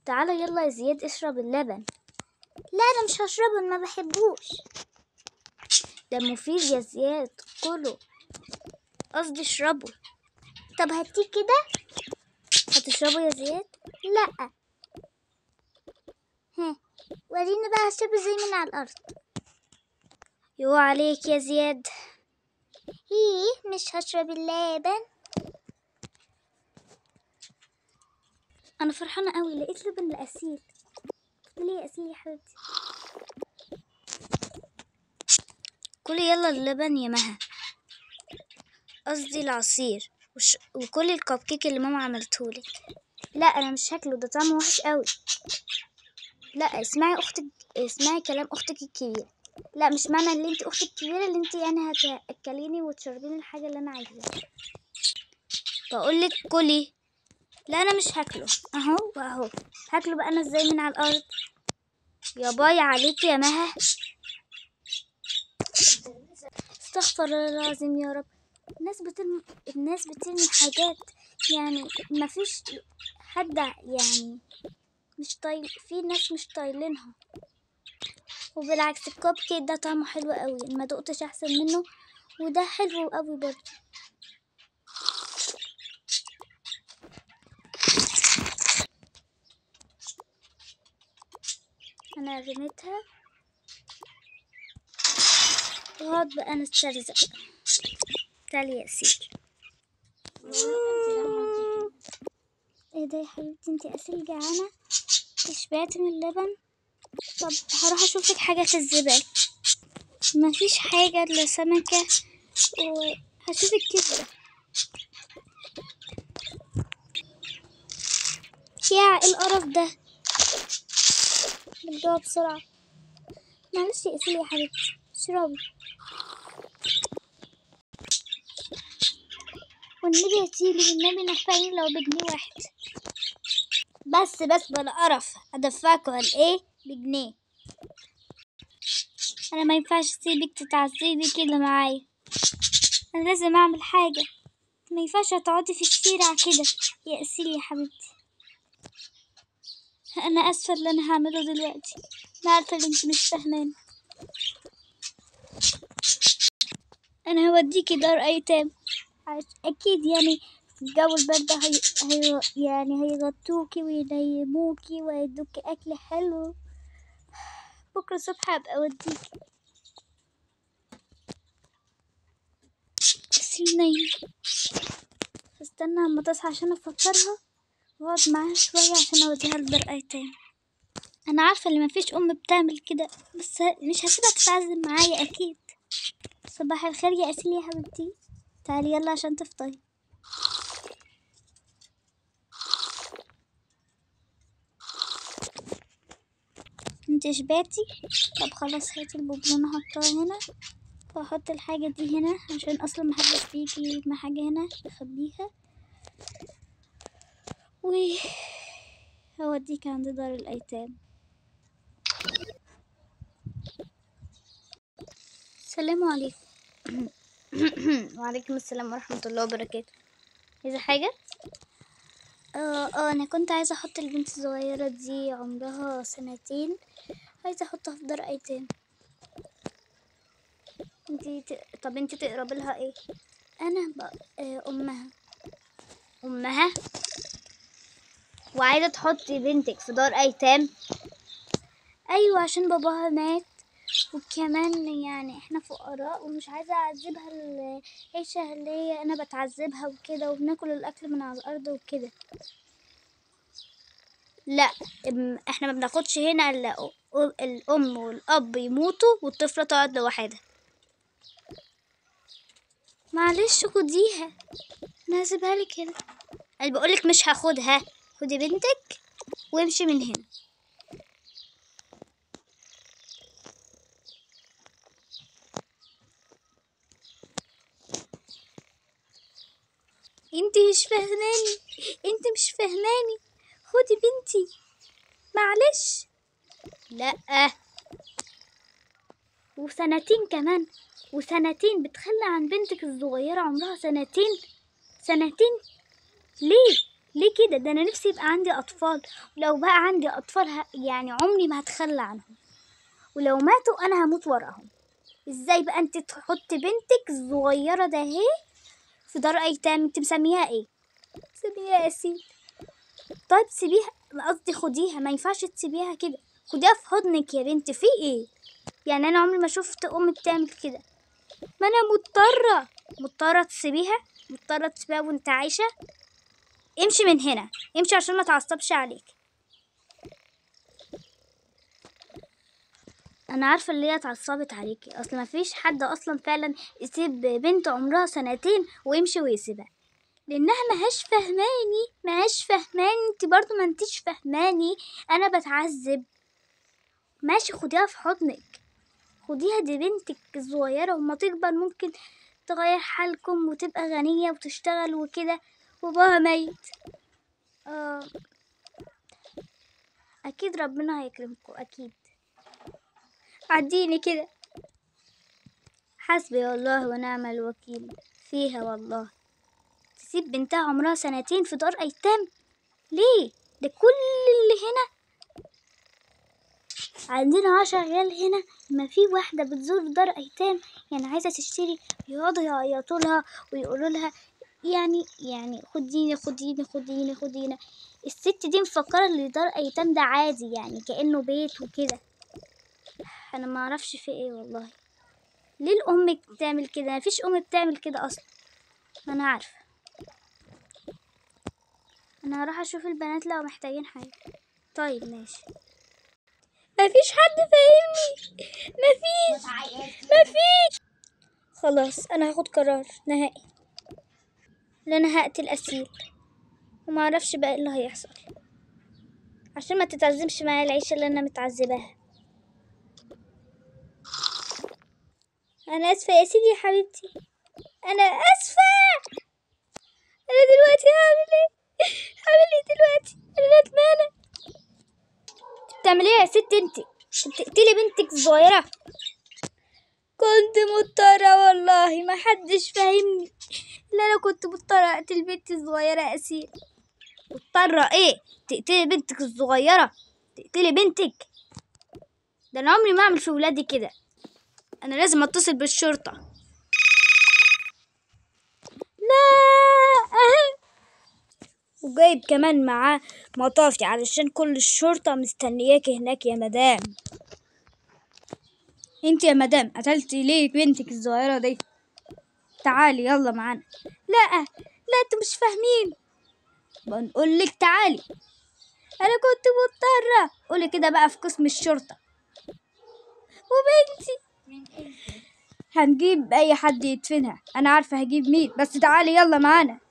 تعالى يلا يا زياد اشرب اللبن لا انا مش هشربه ما بحبوش ده مفيد يا زياد كله قصدي اشربه طب هاتيه كده هتشربه يا زياد لا ها وريني بقى هشربه ازاي من على الارض يو عليك يا زياد ايه مش هشرب اللبن انا فرحانه قوي لقيت لبن الاسيل ليه يا اسيل يا حبيبتي كلي يلا اللبن يا مها قصدي العصير وش... وكلي الكب كيك اللي ماما عملتهولك لا انا مش هاكله ده طعمه وحش قوي لا اسمعي اختك اسمعي كلام اختك الكبيره لا مش معنى ان انت اختك الكبيره اللي انت يعني هتاكليني وتشربيني الحاجه اللي انا عايزاها بقولك كلي لا انا مش هاكله اهو واهو هاكله بقى انا ازاي من على الارض يا باي عليك يا مها استغفر الله العظيم يا رب الناس بترمي الناس بترمي حاجات يعني ما فيش حد يعني مش طايل في ناس مش طايلينها وبالعكس الكوب كيك ده طعمه حلو قوي ما دقتش احسن منه وده حلو قوي برضه انا رميتها واقعد بقى نسترزق تعالي يا اسيل ايه ده يا حبيبتي انتي اسيل جعانه شبعتي من اللبن طب هروح اشوف لك حاجه في الزبال مفيش حاجه الا سمكه وهشوف الكبده يا ايه القرف ده بدوها بسرعه معلش اقفلي يا حبيبتي اشربي والنبي يا تيلي والنبي نفعني لو بجنيه واحد بس بس بلا قرف ادفعكوا قال ايه بجنيه انا ما ينفعش اسيبك تتعذبي كده معايا انا لازم اعمل حاجه ما ينفعش تقعدي في الشارع كده يا اسيلي يا حبيبتي انا اسفه اللي انا هعمله دلوقتي انا عارفه ان انت مش فاهماني انا هوديكي دار ايتام اكيد يعني في الجو البرد هي... هي... يعني هيغطوكي وينيموكي ويدوكي اكل حلو بكره الصبح هبقى اوديكي بس نايمة استنى اما تصحى عشان افكرها واقعد معاها شوية عشان اوديها لدار ايتام انا عارفة ان مفيش ام بتعمل كده بس مش هسيبها تتعذب معايا اكيد صباح الخير يا اسيل يا حبيبتي تعالي يلا عشان تفطري انت شبعتي طب خلاص هاتي البوبلونة حطها هنا واحط الحاجة دي هنا عشان اصلا محدش بيجي يرمي حاجة هنا اخبيها و هوديك عند دار الايتام السلام عليكم وعليكم السلام ورحمة الله وبركاته عايزة حاجة؟ اه اه انا كنت عايزة احط البنت الصغيرة دي عمرها سنتين عايزة احطها في دار ايتام انتي ت... طب انتي تقربي لها ايه؟ انا ب... آه امها امها وعايزة تحطي بنتك في دار ايتام ايوه عشان باباها مات وكمان يعني احنا فقراء ومش عايزة اعذبها العيشة اللي هي انا بتعذبها وكده وبناكل الاكل من على الارض وكده لا احنا ما بناخدش هنا الا الام والاب يموتوا والطفلة تقعد لوحدها معلش خديها انا هسيبها لك هنا انا بقولك مش هاخدها خدي بنتك وامشي من هنا انت مش فاهماني انت مش فاهماني خدي بنتي معلش لا وسنتين كمان وسنتين بتخلى عن بنتك الصغيرة عمرها سنتين سنتين ليه ليه كده ده انا نفسي يبقى عندي اطفال ولو بقى عندي اطفال ه... يعني عمري ما هتخلى عنهم ولو ماتوا انا هموت وراهم ازاي بقى انت تحط بنتك الصغيره ده اهي في دار ايتام انت مسميها ايه سميها ياسين طيب سيبيها قصدي خديها ما ينفعش تسيبيها كده خديها في حضنك يا بنت في ايه يعني انا عمري ما شفت ام بتعمل كده ما انا مضطره مضطره تسيبيها مضطره تسيبيها وانت عايشه امشي من هنا امشي عشان ما تعصبش عليك انا عارفه اللي هي اتعصبت عليكي اصل ما فيش حد اصلا فعلا يسيب بنت عمرها سنتين ويمشي ويسيبها لانها مهاش فهماني مهاش فهماني انت برضو ما انتش فهماني انا بتعذب ماشي خديها في حضنك خديها دي بنتك الصغيرة وما تكبر ممكن تغير حالكم وتبقى غنية وتشتغل وكده وباباها ميت آه. أكيد ربنا هيكرمكم أكيد عديني كده حسبي الله ونعم الوكيل فيها والله تسيب بنتها عمرها سنتين في دار أيتام ليه ده كل اللي هنا عندنا عشر عيال هنا ما في واحدة بتزور دار أيتام يعني عايزة تشتري يقعدوا يعيطوا لها ويقولوا لها يعني يعني خديني خديني خديني خديني الست دي مفكرة ان دار أيتام ده عادي يعني كأنه بيت وكده أنا ما أعرفش في إيه والله ليه الأم بتعمل كده مفيش أم بتعمل كده أصلا أنا عارفة أنا هروح أشوف البنات لو محتاجين حاجة طيب ماشي مفيش حد فاهمني مفيش مفيش خلاص انا هاخد قرار نهائي ان انا هقتل اسيل وما اعرفش بقى ايه اللي هيحصل عشان ما تتعذبش معايا العيشه اللي انا متعذباها انا اسفه يا سيدي يا حبيبتي انا اسفه انا دلوقتي هعمل ايه هعمل ايه دلوقتي انا ندمانه بتعملي ايه يا ست انت بتقتلي بنتك الصغيره كنت مضطرة والله ما حدش فاهمني لا انا كنت مضطرة اقتل بنتي الصغيرة اسيل مضطرة ايه تقتلي بنتك الصغيرة تقتلي بنتك ده انا عمري ما اعمل في ولادي كده انا لازم اتصل بالشرطة لا وجايب كمان معاه مطافي علشان كل الشرطة مستنياكي هناك يا مدام انت يا مدام قتلتي ليه بنتك الصغيرة دي تعالي يلا معانا لا لا انتوا مش فاهمين بنقول لك تعالي انا كنت مضطرة قولي كده بقى في قسم الشرطة وبنتي هنجيب اي حد يدفنها انا عارفة هجيب مين بس تعالي يلا معانا